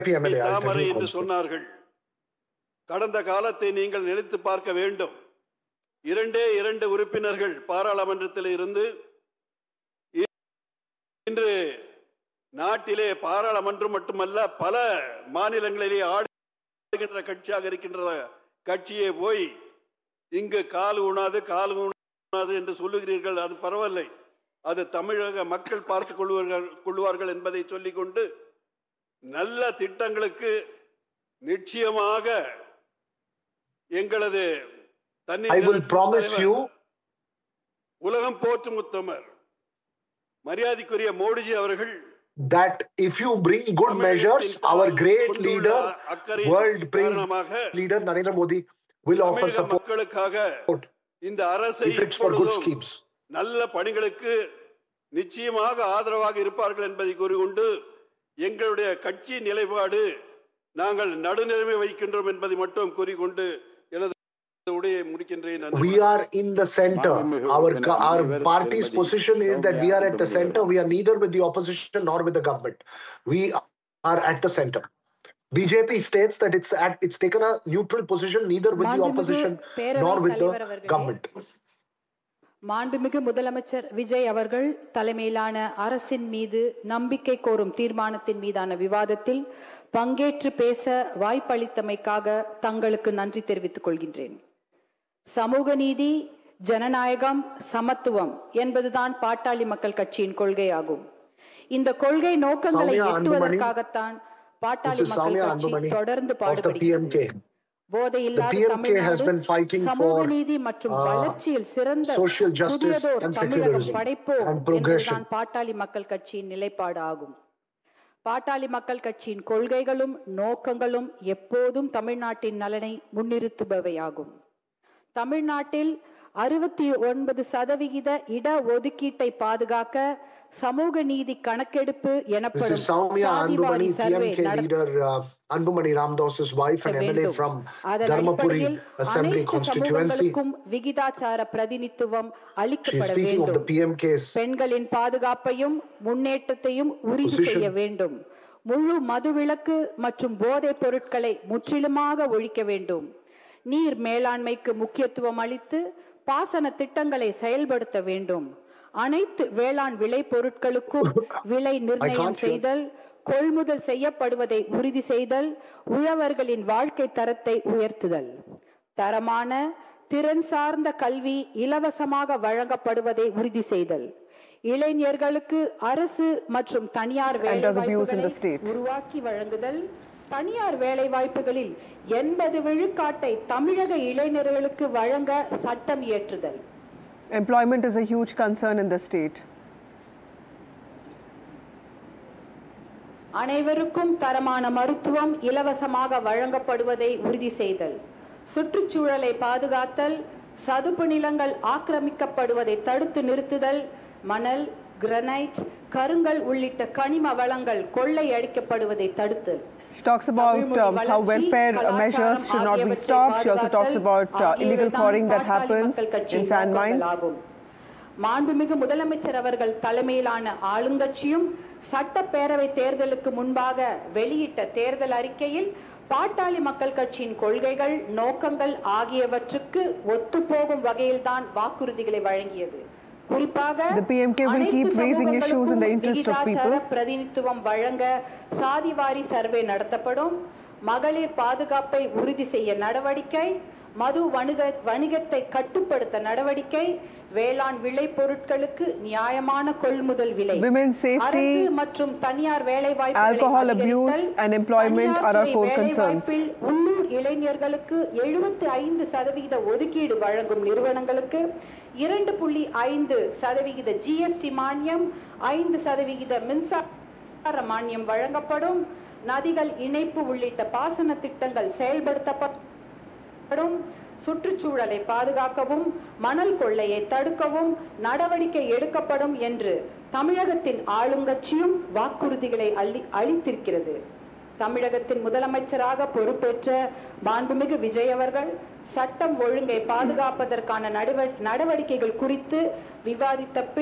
MLA, I'll tell Thamarai you என்று also. சொன்னார்கள் கடந்த காலத்தை நீங்கள் நினைத்து பார்க்க வேண்டும் இரண்டே இரண்டு உறுப்பினர்கள் பாராளுமன்றத்தில் இருந்து இ- இன்று நாட்டிலே பாராளுமன்றம் மட்டுமல்ல பல மாநிலங்களிலே ஆளுகின்ற கட்சியாக இருக்கின்ற கட்சியே போய் இங்கு கால் ஊனாது கால் ஊனாது என்று சொல்லுகிறீர்கள் அது பரவாயில்லை அது தமிழக மக்கள் பார்த்துக் கொள்வார்கள் கொள்வார்கள் என்பதை சொல்லிக்கொண்டு நல்ல திட்டங்களுக்கு நிச்சயமாக எங்களது தண்ணீர் I will நிலத்தின் promise தலைவர், you, உலகம் போற்றும் உத்தமர் மரியாதைக்குரிய மோடிஜி அவர்கள் that if you bring good measures, our great கொண்டுள்ள leader, அக்கறையின் world praised காரணமாக leader Narendra Modi will offer தமிழக support மக்களுக்காக இந்த அரசை if it's for good எப்பொழுதும் schemes. நல்ல பணிகளுக்கு நிச்சயமாக ஆதரவாக இருப்பார்கள் என்பதை கூறிக்கொண்டு எங்களுடைய கட்சி நிலைப்பாடு நாங்கள் நடுநிலைமை வைக்கின்றோம் என்பதை மட்டும் கூறிக்கொண்டு எனது உரையை முடிக்கின்றேன் நன்றி. We are in the center. Our, co- our party's position is that we are at the center. We are neither with the opposition nor with the government. We are at the center. BJP states that it's at, it's taken a neutral position neither with the மாண்புமிகு opposition பேரவைத் nor with தலைவர் the அவர்களே. government. மாண்புமிகு முதலமைச்சர் விஜய் அவர்கள் தலைமையிலான அரசின் மீது நம்பிக்கை கோரும் தீர்மானத்தின் மீதான விவாதத்தில் பங்கேற்று பேச வாய்ப்பளித்தமைக்காக தங்களுக்கு நன்றி தெரிவித்துக் கொள்கின்றேன் சமூக நீதி ஜனநாயகம் சமத்துவம் என்பதுதான் பாட்டாளி மக்கள் கட்சியின் கொள்கையாகும் இந்த கொள்கை நோக்கங்களை சௌமியா அன்புமணி. எட்டுவதற்காக பாட்டாளி This is மக்கள் Soumya கட்சி Anbumani தொடர்ந்து of the பாடுபடுகிறது PMK. போதை இல்லாத PMK has Tamil Nadu been fighting சமூக for, நீதி மற்றும் uh, வளர்ச்சியில் சிறந்த social justice புதியதோர் and தமிழகம் secularism படைப்போம் and progression. என்பதுதான் பாட்டாளி மக்கள் கட்சியின் நிலைப்பாடு ஆகும் பாட்டாளி மக்கள் கட்சியின் கொள்கைகளும் நோக்கங்களும் எப்போதும் தமிழ்நாட்டின் நலனை முன்னிறுத்துபவையாகும் தமிழ்நாட்டில் அறுபத்தி ஒன்பது சதவிகித இட ஒதுக்கீட்டை பாதுகாக்க சமூக நீதி கணக்கெடுப்பு This எனப்படும் is Soumya சாதிவாரி Anbumani, survey PMK leader uh, Anbumani Ramdas's wife and MLA வேண்டும். from அதன் Dharmapuri அடிப்படையில் Assembly அனைத்து constituency. சமூகங்களுக்கும் விகிதாச்சார பிரதிநித்துவம் She is அளிக்கப்பட speaking of the வேண்டும் PMK's பெண்களின் பாதுகாப்பையும் முன்னேற்றத்தையும் உறுதி Position. செய்ய வேண்டும் முழு மதுவிலக்கு மற்றும் போதைப் பொருட்களை முற்றிலுமாக ஒழிக்க வேண்டும் நீர் மேலாண்மைக்கு முக்கியத்துவம் அளித்து பாசன திட்டங்களை செயல்படுத்த வேண்டும் அனைத்து வேளாண் விளை பொருட்களுக்கும் விலை நிர்ணயம் can't hear. செய்தல் கொள்முதல் செய்யப்படுவதை உறுதி செய்தல் உழவர்களின் வாழ்க்கை தரத்தை உயர்த்துதல் தரமான திறன் சார்ந்த கல்வி இலவசமாக வழங்கப்படுவதை உறுதி செய்தல் இளைஞர்களுக்கு அரசு மற்றும் தனியார் And the views in the வேலைவாய்ப்புகளை state. உருவாக்கி வழங்குதல் தனியார் வேலைவாய்ப்புகளில் எண்பது விழுக்காட்டை தமிழக இளைஞர்களுக்கு வழங்க சட்டம் இயற்றுதல் Employment is a huge concern in the state. அனைவருக்கும் தரமான மருத்துவம் இலவசமாக வழங்கப்படுவதை உறுதி செய்தல் சுற்றுச்சூழலை பாதுகாத்தல் சதுப்பு நிலங்கள் ஆக்கிரமிக்கப்படுவதை தடுத்து நிறுத்துதல் மணல் கிரனைட் கருங்கல் உள்ளிட்ட கனிம வளங்கள் கொள்ளையடிக்கப்படுவதை தடுத்தல் She talks about um, how welfare uh, measures should not be stopped. She also talks about uh, illegal quarrying that happens in sand mines. மாண்புமிகு முதலமைச்சர் அவர்கள் தலைமையிலான ஆளுங்கட்சியும் சட்டப்பேரவை தேர்தலுக்கு முன்பாக வெளியிட்ட தேர்தல் அறிக்கையில் பாட்டாளி மக்கள் கட்சியின் கொள்கைகள் நோக்கங்கள் ஆகியவற்றுக்கு ஒத்துப்போகும் வகையில்தான் வாக்குறுதிகளை வழங்கியது குறிப்பாக The PMK will keep அனைத்து raising issues in the சமூகங்களுக்கும் interest of விகிதாச்சார people. பிரதிநிதித்துவம் வழங்க சாதிவாரி சர்வே நடத்தப்படும் மகளிர் பாதுகாப்பை உறுதி செய்ய நடவடிக்கை மது வணிக வணிகத்தை கட்டுப்படுத்த நடவடிக்கை வேளாண் விளை பொருட்களுக்கு நியாயமான கொள்முதல் விலை Women's safety, அரசு மற்றும் தனியார் வேலை alcohol abuse and employment are our core concerns. உள்ளூர் இளைஞர்களுக்கு எழுபத்தி ஐந்து சதவிகித ஒதுக்கீடு வழங்கும் நிறுவனங்களுக்கு இரண்டு புள்ளி ஐந்து சதவிகித ஜிஎஸ்டி மானியம் ஐந்து சதவிகித மின்சார மானியம் வழங்கப்படும் நதிகள் இணைப்பு உள்ளிட்ட பாசன திட்டங்கள் செயல்படுத்தப்படும் சுற்றுச்சூழலை பாதுகாக்கவும் மணல் கொள்ளையை தடுக்கவும் நடவடிக்கை எடுக்கப்படும் என்று தமிழகத்தின் ஆளுங்கட்சியும் வாக்குறுதிகளை அள்ளி அளித்திருக்கிறது தமிழகத்தின் முதலமைச்சராக பொறுப்பேற்ற மாண்புமிகு விஜய் அவர்கள் சட்டம் ஒழுங்கை பாதுகாப்பதற்கான நடவ- நடவடிக்கைகள் குறித்து விவாதித்த பின்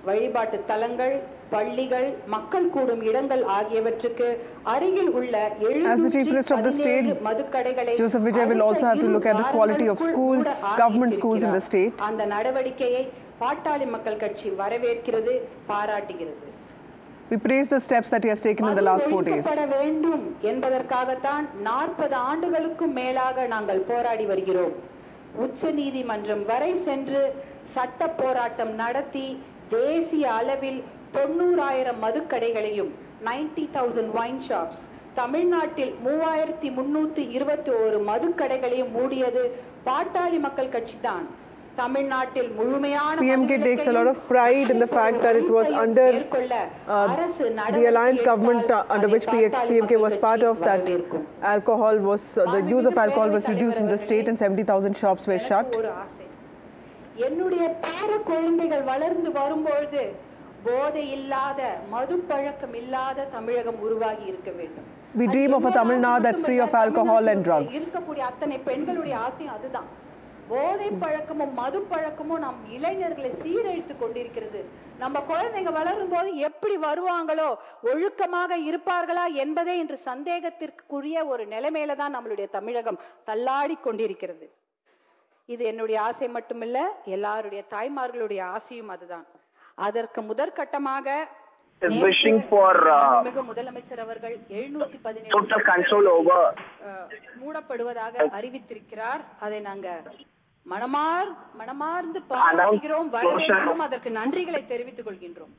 வழிபாட்டு தலங்கள் பள்ளிகள் மக்கள் கூடும் இடங்கள் ஆகியவற்றுக்கு அருகில் உள்ள As the Chief Minister of the state, மதுக்கடைகளை Joseph Vijay will also have to look at the quality of schools, government schools in the state. அந்த நடவடிக்கையை பாட்டாளி மக்கள் கட்சி வரவேற்கிறது பாராட்டுகிறது We praise the steps that he has taken in the last four days. ஒழிக்கப்பட வேண்டும் என்பதற்காகத்தான் நாற்பது ஆண்டுகளுக்கும் மேலாக நாங்கள் போராடி வருகிறோம் உச்ச நீதிமன்றம் வரை சென்று சட்ட போராட்டம் நடத்தி தேசிய அளவில் தொண்ணூறாயிரம் மதுக்கடைகளையும் நைன்டி தௌசண்ட் ஒயின் ஷாப்ஸ் தமிழ்நாட்டில் மூவாயிரத்தி முன்னூத்தி இருபத்தி ஒரு மதுக்கடைகளையும் மூடியது பாட்டாளி மக்கள் கட்சி தான் தமிழ்நாட்டில் முழுமையான PMK takes a lot of pride in the fact that it was under uh, the alliance government uh, under which PMK was part of that alcohol was uh, the use of alcohol was reduced in the state and 70,000 shops were shut. ஒரு ஆசை என்னுடைய பேர குழந்தைகள் வளர்ந்து வரும்பொழுது போதை இல்லாத மது பழக்கம் இல்லாத தமிழகம் உருவாகி இருக்க வேண்டும் We dream of a Tamil Nadu that's free of alcohol and drugs. இருக்கக்கூடிய அத்தனை பெண்களுடைய ஆசையும் அதுதான் போதை பழக்கமும் மது பழக்கமும் நம் இளைஞர்களை சீரழித்து கொண்டிருக்கிறது நம்ம குழந்தைங்க வளரும் போது எப்படி வருவாங்களோ ஒழுக்கமாக இருப்பார்களா என்பதே இன்று சந்தேகத்திற்குரிய ஒரு நிலைமையில தான் நம்மளுடைய தமிழகம் தள்ளாடி கொண்டிருக்கிறது இது என்னுடைய ஆசை மட்டுமில்ல எல்லாருடைய தாய்மார்களுடைய ஆசையும் அதுதான் அதற்கு முதற்கட்டமாக is wishing for uh, மிக முதலமைச்சர் அவர்கள் எழுநூத்தி total control over மூடப்படுவதாக அறிவித்திருக்கிறார் அதை நாங்க மனமார் மனமார்ந்து பாராட்டுகிறோம் வரவேற்கிறோம் அதற்கு நன்றிகளை தெரிவித்துக் கொள்கின்றோம்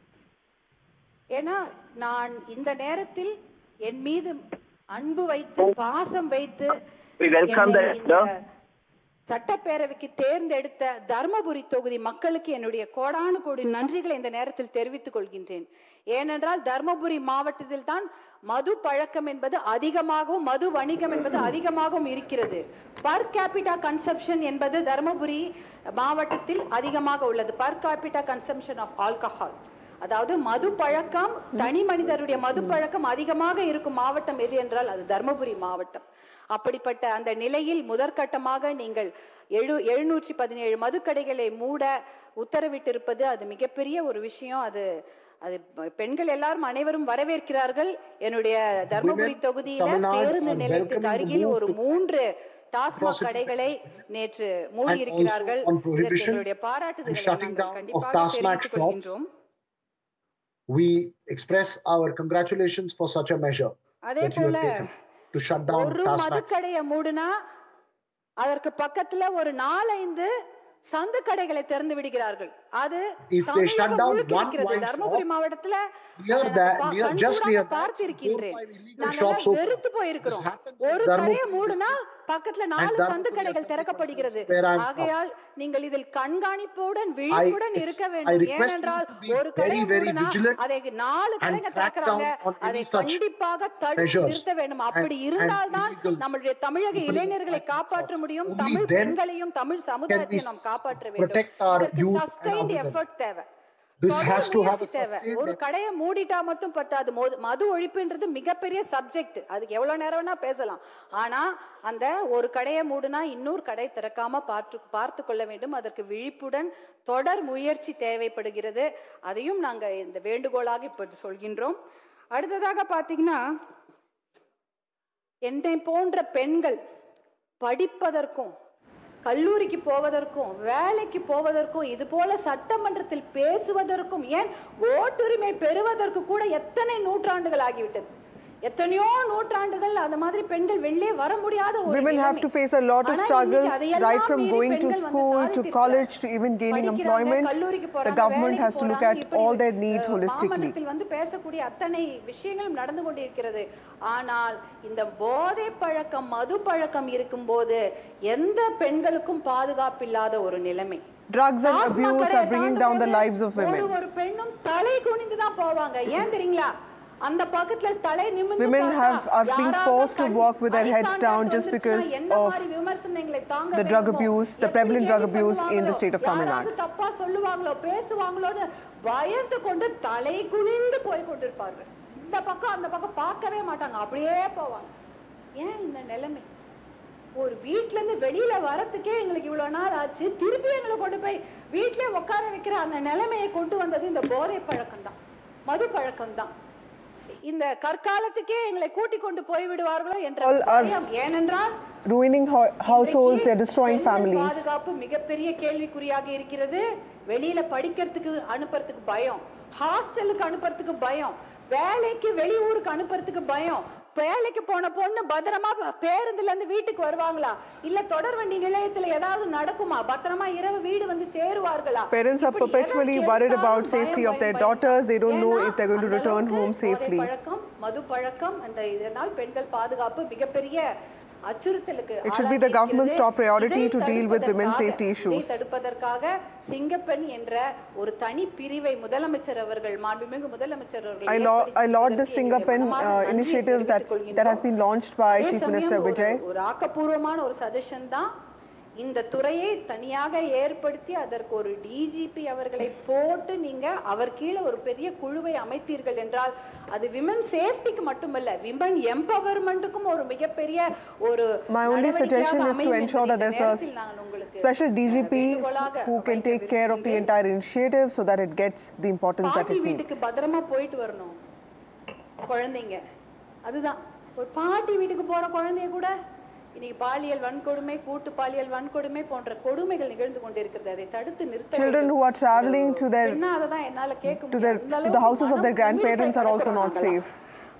ஏன்னா நான் இந்த நேரத்தில் என் மீது அன்பு வைத்து பாசம் வைத்து We welcome என்னை the- இந்த சட்டப்பேரவைக்கு தேர்ந்தெடுத்த தர்மபுரி தொகுதி மக்களுக்கு என்னுடைய கோடானு கோடி நன்றிகளை இந்த நேரத்தில் தெரிவித்துக் கொள்கின்றேன் ஏனென்றால் தர்மபுரி மாவட்டத்தில் தான் மது பழக்கம் என்பது அதிகமாகவும் மது வணிகம் என்பது அதிகமாகவும் இருக்கிறது பர் கேபிட்டா கன்சப்ஷன் என்பது தர்மபுரி மாவட்டத்தில் அதிகமாக உள்ளது per capita consumption of alcohol அதாவது மது பழக்கம் தனி மனிதருடைய மது பழக்கம் அதிகமாக இருக்கும் மாவட்டம் எது என்றால் அது தர்மபுரி மாவட்டம் அப்படிப்பட்ட அந்த நிலையில் முதற்கட்டமாக நீங்கள் எழு எழுநூற்றி பதினேழு மதுக்கடைகளை மூட உத்தரவிட்டிருப்பது அது மிகப்பெரிய ஒரு விஷயம் அது அது பெண்கள் எல்லாரும் அனைவரும் வரவேற்கிறார்கள் என்னுடைய தர்மபுரி Women, தொகுதியில Tamil Nadu பேருந்து are நிலையத்துக்கு welcoming the அருகில் move ஒரு to மூன்று டாஸ்மாக் prostitution கடைகளை நேற்று மூடி also இருக்கிறார்கள் on இதற்கு prohibition எங்களுடைய and பாராட்டுதல்களை shutting நாங்கள் down of கண்டிப்பாக Tasmac தெரிவித்துக் shops. கொள்கின்றோம் We express our congratulations for such a measure அதே that you have போல taken to shut down ஒரு Tasmac. மதுக்கடையை மூடுனா அதற்கு பக்கத்துல ஒரு நாலைந்து சந்து கடைகளை திறந்து விடுகிறார்கள் அது If they shut Tamilagam down முழுக்க one இருக்கிறது wine தர்மபுரி shop, மாவட்டத்துல near அதை that- பா- near- just கண்கூடாக near that, பார்த்திருக்கின்றேன் four, five illegal நாங்கெல்லாம் shops open. வெறுத்து போயிருக்கிறோம் This happens in ஒரு Dharmapuri கடையை மூடுனா பக்கத்துல நாலு Dharmapuri சந்து is கடைகள் 70% திறக்கப்படுகிறது where I'm from. ஆகையால் நீங்கள் இதில் கண்காணிப்புடன் விழிப்புடன் ex- இருக்க I வேண்டும் request you ஏனென்றால் to be ஒரு very, கடையை very மூடுனா vigilant அதை நாலு and கடைங்க crack திறக்கிறாங்க down on any அதை such கண்டிப்பாக தடுத்து measures நிறுத்த வேண்டும் and- அப்படி and இருந்தால்தான் illegal நம்மளுடைய தமிழக opening of இளைஞர்களை wine காப்பாற்ற shops. முடியும் Only தமிழ் then பெண்களையும் தமிழ் சமுதாயத்தையும் நாம் காப்பாற்ற வேண்டும் protect our இதற்கு youth and sustained our women. Effort தேவை This தொடர் has to have முயற்சி a தேவை sustained ஒரு effort. கடையை மூடிட்டா மட்டும் பத்தாது மோது- மது ஒழிப்புன்றது மிகப்பெரிய சப்ஜெக்ட் அதுக்கு எவ்வளவு நேரம் வேணா பேசலாம் ஆனா அந்த ஒரு கடையை மூடுனா இன்னொரு கடை திறக்காம பார்த்து பார்த்து கொள்ள வேண்டும் அதற்கு விழிப்புடன் தொடர் முயற்சி தேவைப்படுகிறது அதையும் நாங்க இந்த வேண்டுகோளாக இப்போது சொல்கின்றோம் அடுத்ததாக பாத்தீங்கன்னா என்னை போன்ற பெண்கள் படிப்பதற்கும் கல்லூரிக்கு போவதற்கும் வேலைக்கு போவதற்கும் இது போல சட்டமன்றத்தில் பேசுவதற்கும் ஏன் ஓட்டுரிமை பெறுவதற்கு கூட எத்தனை நூற்றாண்டுகள் ஆகிவிட்டது எத்தனையோ நூற்றாண்டுகள் அந்த மாதிரி பெண்கள் வெளியே வர முடியாத ஒரு Women have நிலைமை. to face a lot of ஆனா இன்னைக்கு struggles, அதையெல்லாம் right from மீறி going to பெண்கள் வந்து school, to சாதித்திருக்கிறார்கள். college, to even gaining படிக்கிறாங்க, employment. கல்லூரிக்கு The போறாங்க, government வேலைக்கு has to look போறாங்க. at இப்படி, all their needs ah, holistically. மாமன்றத்தில் வந்து பேசக்கூடிய அத்தனை விஷயங்களும் நடந்து கொண்டிருக்கிறது ஆனால் இந்த போதை பழக்கம் மது பழக்கம் இருக்கும்போது எந்த பெண்களுக்கும் பாதுகாப்பில்லாத ஒரு நிலைமை Drugs and டாஸ்மாக் abuse கடையை are bringing down the தாண்டும்போது lives of ஒரு women. ஒரு பெண்ணும் தலை குனிந்து தான் போவாங்க ஏன் தெரியுங்களா அந்த பக்கத்துல தலை நிமிர்ந்து Women பார்த்தா have- are being யாராவது forced to கண்- walk with their eye heads contact down just வந்துருச்சுன்னா because என்ன of மாதிரி விமர்சனங்களை தாங்க the drug வேண்டுமோ? abuse, the எப்படி prevalent drug கேலி abuse in the பண்ணுவாங்களோ? state of Tamil Nadu. யாராவது தப்பா சொல்லுவாங்களோ பேசுவாங்களோன்னு பயந்து கொண்டு தலை குனிந்து போய் கொண்டிருப்பார்கள் இந்த பக்கம் அந்த பக்கம் பார்க்கவே மாட்டாங்க அப்படியே போவாங்க ஏன் இந்த நிலைமை ஒரு வீட்ல இருந்து வெளியில வரத்துக்கே எங்களுக்கு இவ்வளவு நாள் ஆச்சு திருப்பி எங்களை கொண்டு போய் வீட்லயே உட்கார வைக்கிற அந்த நிலைமையை கொண்டு வந்தது இந்த போதை பழக்கம் தான் மது பழக்கம் தான் இந்த கற்காலத்துக்கே எங்களை கூட்டி கொண்டு போய் விடுவார்களோ என்ற All are- பயம் ஏனென்றால் Ruining ho- households, they're destroying பெண்கள் families. பாதுகாப்பு மிகப்பெரிய கேள்விக்குறியாக இருக்கிறது வெளியில படிக்கிறதுக்கு அனுப்புறதுக்கு பயம் ஹாஸ்டலுக்கு அனுப்புறதுக்கு பயம் வேலைக்கு வெளியூருக்கு அனுப்புறதுக்கு பயம் வேலைக்கு போன பொண்ணு பத்திரமா ப- பேருந்துல இருந்து வீட்டுக்கு வருவாங்களா இல்ல தொடர்வண்டி நிலையத்துல ஏதாவது நடக்குமா பத்திரமா இரவு வீடு வந்து சேருவார்களா Parents are இப்படி perpetually எதை worried கேட்டாலும் about safety பயம், of their பயம், பயம். daughters. They don't know ஏன்னா, if they're going to அந்த return அளவுக்கு home போதை safely. பழக்கம் மது பழக்கம் அந்த இதனால் பெண்கள் பாதுகாப்பு மிகப்பெரிய அச்சுறுத்தலுக்கு It should be the government's top priority இதை to deal with women's தடுப்பதற்காக- safety issues. இதை தடுப்பதற்காக சிங்கப்பெண் என்ற ஒரு தனி பிரிவை முதலமைச்சர் அவர்கள் மாண்புமிகு முதலமைச்சர் அவர்கள் I laud, I laud the ஏற்படுத்தியதற்கு என்னுடைய Singapen மனமார்ந்த uh, நன்றியை initiative that's, தெரிவித்துக் that has been கொள்கின்றோம். launched by அதே Chief சமயம் Minister ஒரு- Vijay. ஒரு ஆக்கப்பூர்வமான ஒரு சஜஷன் தான் இந்த துறையை தனியாக ஏற்படுத்தி அதற்கு ஒரு டிஜிபி அவர்களை போட்டு நீங்க அவர் கீழே ஒரு பெரிய குழுவை அமைத்தீர்கள் என்றால் அது விமன் சேஃப்டிக்கு மட்டுமல்ல விமன் எம்பவர்மெண்ட்டுக்கும் ஒரு மிகப்பெரிய ஒரு My only நடவடிக்கையாக suggestion is to அமையும் ensure that என்பதை இந்த there's a நேரத்தில் நான் உங்களுக்கு special DGP வேண்டுகோளாக who can வைக்க take care of the விரும்புகிறேன். entire initiative so that it gets the importance that பாட்டி it வீட்டுக்கு needs. பத்திரமா போயிட்டு வரணும் குழந்தைங்க அதுதான் ஒரு பாட்டி வீட்டுக்கு போற குழந்தைய கூட இன்னைக்கு பாலியல் வன்கொடுமை கூட்டு பாலியல் வன்கொடுமை போன்ற கொடுமைகள் நிகழ்ந்து கொண்டிருக்கிறது அதை தடுத்து நிறுத்த Children வேண்டும். who are traveling ஒரு to their- பெண்ணா அதை தான் என்னால கேட்க To முடியாது. their, அந்த to the அளவுக்கு houses of their மனம் grandparents are also குளிர not கிடக்கிறோம் safe.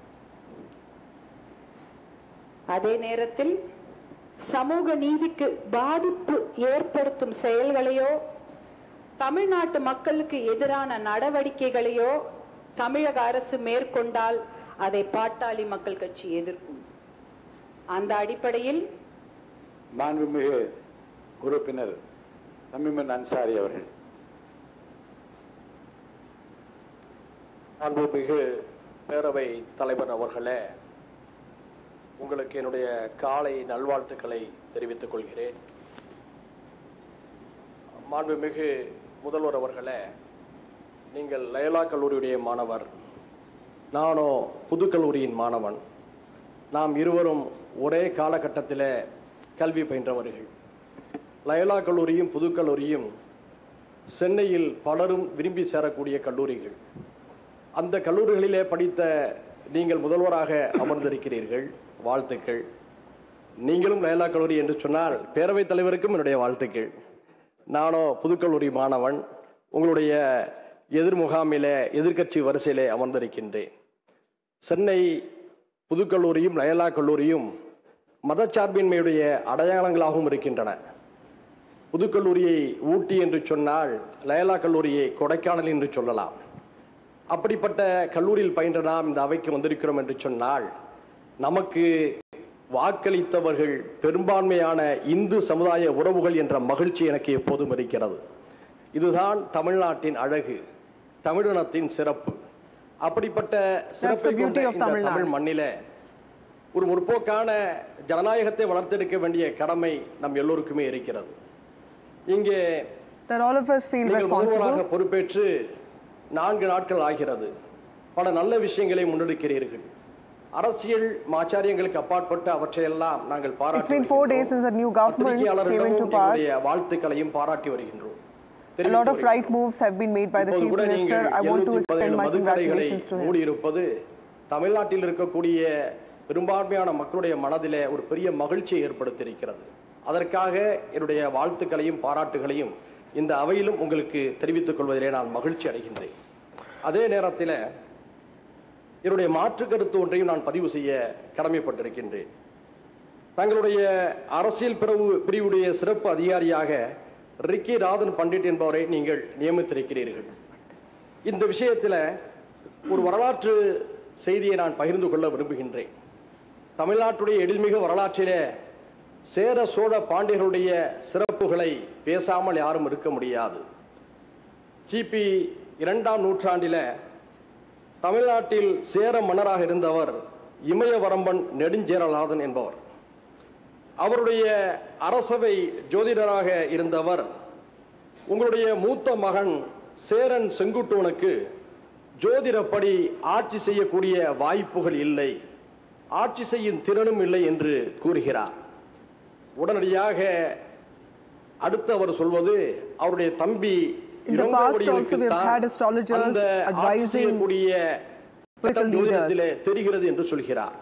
அதே நேரத்தில் சமூக நீதிக்கு பாதிப்பு ஏற்படுத்தும் செயல்களையோ தமிழ்நாட்டு மக்களுக்கு எதிரான நடவடிக்கைகளையோ தமிழக அரசு மேற்கொண்டால் அதை பாட்டாளி மக்கள் கட்சி எதிர்க்கும் அந்த அடிப்படையில் மாண்புமிகு உறுப்பினர் தமிமன் அன்சாரி அவர்கள் மாண்புமிகு பேரவை தலைவர் அவர்களே உங்களுக்கு என்னுடைய காலை நல்வாழ்த்துக்களை தெரிவித்துக் கொள்கிறேன் மாண்புமிகு முதல்வர் அவர்களே நீங்கள் லயலா கல்லூரியுடைய மாணவர் நானோ புதுக்கல்லூரியின் மாணவன் நாம் இருவரும் ஒரே காலகட்டத்தில் கல்வி பயின்றவர்கள் லயலா கல்லூரியும் புதுக்கல்லூரியும் சென்னையில் பலரும் விரும்பி சேரக்கூடிய கல்லூரிகள் அந்த கல்லூரிகளிலே படித்த நீங்கள் முதல்வராக அமர்ந்திருக்கிறீர்கள் வாழ்த்துக்கள் நீங்களும் லயலா கல்லூரி என்று சொன்னால் பேரவைத் தலைவருக்கும் என்னுடைய வாழ்த்துக்கள் நானோ புதுக்கல்லூரி மாணவன் உங்களுடைய எதிர் முகாமிலே எதிர்க்கட்சி வரிசையிலே அமர்ந்திருக்கின்றேன் சென்னை புதுக்கல்லூரியும் லயலா கல்லூரியும் மதச்சார்பின்மையுடைய அடையாளங்களாகவும் இருக்கின்றன புதுக்கல்லூரியை ஊட்டி என்று சொன்னால் லயலா கல்லூரியை கொடைக்கானல் என்று சொல்லலாம் அப்படிப்பட்ட கல்லூரியில் பயின்ற நாம் இந்த அவைக்கு வந்திருக்கிறோம் என்று சொன்னால் நமக்கு வாக்களித்தவர்கள் பெரும்பான்மையான இந்து சமுதாய உறவுகள் என்ற மகிழ்ச்சி எனக்கு எப்போதும் இருக்கிறது இதுதான் தமிழ்நாட்டின் அழகு தமிழினத்தின் சிறப்பு அப்படிப்பட்ட சிறப்பை the beauty கொண்ட of இந்த Tamil Nadu. தமிழ் மண்ணில ஒரு முற்போக்கான ஜனநாயகத்தை வளர்த்தெடுக்க வேண்டிய கடமை நம் எல்லோருக்குமே இருக்கிறது இங்கே That all of us feel நீங்கள் முதல்வராக responsible. பொறுப்பேற்று நான்கு நாட்கள் ஆகிறது பல நல்ல விஷயங்களை முன்னெடுக்கிறீர்கள் அரசியல் ஆச்சாரியங்களுக்கு அப்பாற்பட்டு அவற்றையெல்லாம் நாங்கள் It's பாராட்டி been four days வருகின்றோம். since the new government came பத்திரிகையாளரிடமும் into power. எங்களுடைய வாழ்த்துக்களையும் பாராட்டி வருகின்றோம் A lot தெரிவித்து of right moves have been made by the இப்போது Chief கூட Minister. நீங்கள் I want to 717 extend my மதுக்கடைகளை congratulations to him. மூடியிருப்பது தமிழ்நாட்டில் இருக்கக்கூடிய பெரும்பான்மையான மக்களுடைய மனதிலே ஒரு பெரிய மகிழ்ச்சியை ஏற்படுத்தியிருக்கிறது அதற்காக என்னுடைய வாழ்த்துக்களையும் பாராட்டுகளையும் இந்த அவையிலும் உங்களுக்கு தெரிவித்துக் கொள்வதிலே நான் மகிழ்ச்சி அடைகின்றேன் அதே நேரத்தில் என்னுடைய மாற்று கருத்து ஒன்றையும் நான் பதிவு செய்ய கடமைப்பட்டிருக்கின்றேன் தங்களுடைய அரசியல் பிரிவு பிரிவுடைய சிறப்பு அதிகாரியாக ரிக்கி ராதன் பண்டிட் என்பவரை நீங்கள் நியமித்திருக்கிறீர்கள் இந்த விஷயத்தில் ஒரு வரலாற்று செய்தியை நான் பகிர்ந்து கொள்ள விரும்புகின்றேன் தமிழ்நாட்டுடைய எழில்மிகு வரலாற்றிலே சேர சோழ பாண்டியர்களுடைய சிறப்புகளை பேசாமல் யாரும் இருக்க முடியாது கிபி இரண்டாம் நூற்றாண்டில தமிழ்நாட்டில் சேர மன்னராக இருந்தவர் இமயவரம்பன் நெடுஞ்சேரலாதன் என்பவர் அவருடைய அரசவை ஜோதிடராக இருந்தவர் உங்களுடைய மூத்த மகன் சேரன் செங்குட்டுவனுக்கு ஜோதிடப்படி ஆட்சி செய்யக்கூடிய வாய்ப்புகள் இல்லை ஆட்சி செய்யும் திறனும் இல்லை என்று கூறுகிறார் உடனடியாக அடுத்து அவர் சொல்வது அவருடைய தம்பி In the past also we have இளங்கோவடிகளுக்குத்தான் had astrologers அந்த ஆட்சி advising செய்யக்கூடிய political ஜோதிடத்திலே leaders. தெரிகிறது என்று சொல்கிறார்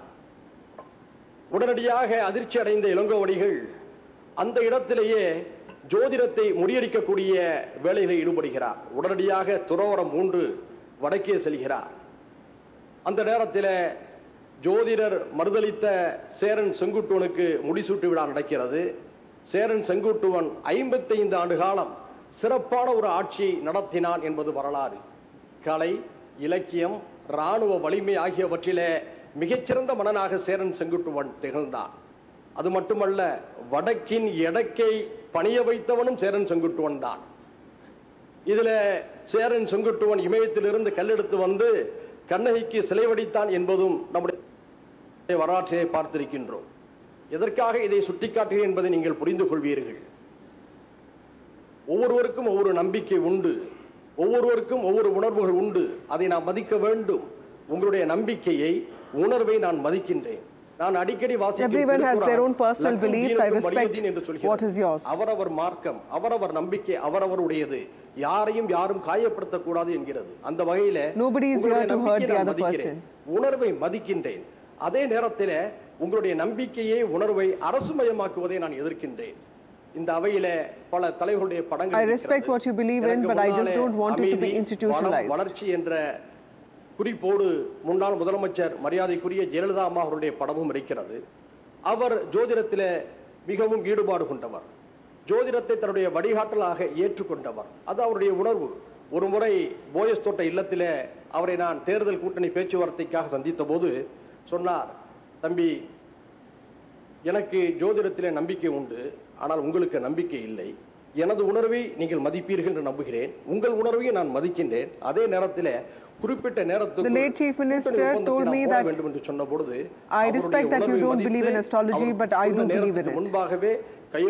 உடனடியாக அதிர்ச்சி அடைந்த இளங்கோவடிகள் அந்த இடத்திலேயே ஜோதிடத்தை முறியடிக்கக்கூடிய வேலைகளில் ஈடுபடுகிறார் உடனடியாக துறவரம் மூன்று வடக்கே செல்கிறார் அந்த நேரத்தில் ஜோதிடர் மறுதளித்த சேரன் செங்குட்டுவனுக்கு முடிசூட்டு விழா நடக்கிறது சேரன் செங்குட்டுவன் ஐம்பத்தைந்து ஆண்டு காலம் சிறப்பான ஒரு ஆட்சி நடத்தினான் என்பது வரலாறு கலை இலக்கியம் இராணுவ வலிமை ஆகியவற்றிலே மிகச்சிறந்த மன்னனாக சேரன் செங்குட்டுவன் திகழ்ந்தான் அது மட்டுமல்ல வடக்கின் எடக்கை பணிய வைத்தவனும் சேரன் செங்குட்டுவன் தான் இதுல சேரன் செங்குட்டுவன் இமயத்திலிருந்து கல்லெடுத்து வந்து கண்ணகிக்கு சிலை வடித்தான் என்பதும் நம்முடைய வரலாற்றிலே பார்த்திருக்கின்றோம் எதற்காக இதை சுட்டிக்காட்டுகிறேன் என்பதை நீங்கள் புரிந்து கொள்வீர்கள் ஒவ்வொருவருக்கும் ஒவ்வொரு நம்பிக்கை உண்டு ஒவ்வொருவருக்கும் ஒவ்வொரு உணர்வுகள் உண்டு அதை நாம் மதிக்க வேண்டும் உங்களுடைய நம்பிக்கையை உணர்வை நான் மதிக்கின்றேன் நான் அடிக்கடி வாசிக்கும் Everyone has their own திருக்குறான், personal "லக்கும் beliefs. I தீனுக்கும் respect வலியுதீன்" என்று சொல்கிறது. what is yours. அவரவர் மார்க்கம் அவரவர் நம்பிக்கை அவரவருடையது யாரையும் யாரும் காயப்படுத்தக்கூடாது என்கிறது அந்த வகையில Nobody is உங்களுடைய here to hurt நம்பிக்கையை the நான் other மதிக்கிறேன். உணர்வை மதிக்கின்றேன் அதே நேரத்தில் உங்களுடைய நம்பிக்கையை உணர்வை அரசுமயமாக்குவதை நான் எதிர்க்கின்றேன் இந்த அவையில பல தலைவர்களுடைய படங்கள் I respect இருக்கிறது. what you believe in, எனக்கு but I just முன்னாலே don't want it to be அமைதி, institutionalized. வளம், வளர்ச்சி என்ற குறிப்போடு முன்னாள் முதலமைச்சர் மரியாதைக்குரிய ஜெயலலிதா அம்மா அவருடைய படமும் இருக்கிறது அவர் ஜோதிடத்தில் மிகவும் ஈடுபாடு கொண்டவர் ஜோதிடத்தை தன்னுடைய வழிகாட்டலாக ஏற்றுக்கொண்டவர் அது அவருடைய உணர்வு ஒரு முறை போயஸ் தோட்ட இல்லத்திலே அவரை நான் தேர்தல் கூட்டணி பேச்சுவார்த்தைக்காக சந்தித்த போது சொன்னார் தம்பி எனக்கு ஜோதிடத்திலே நம்பிக்கை உண்டு ஆனால் உங்களுக்கு நம்பிக்கை இல்லை எனது உணர்வை நீங்கள் மதிப்பீர்கள் என்று நம்புகிறேன் உங்கள் உணர்வையும் நான் மதிக்கின்றேன் அதே நேரத்தில் குறிப்பிட்ட நேரத்துக்கு The late Chief Minister told me that வேண்டும் என்று சொன்ன பொழுது I respect that you don't believe in astrology, but I do believe in it. முன்பாகவே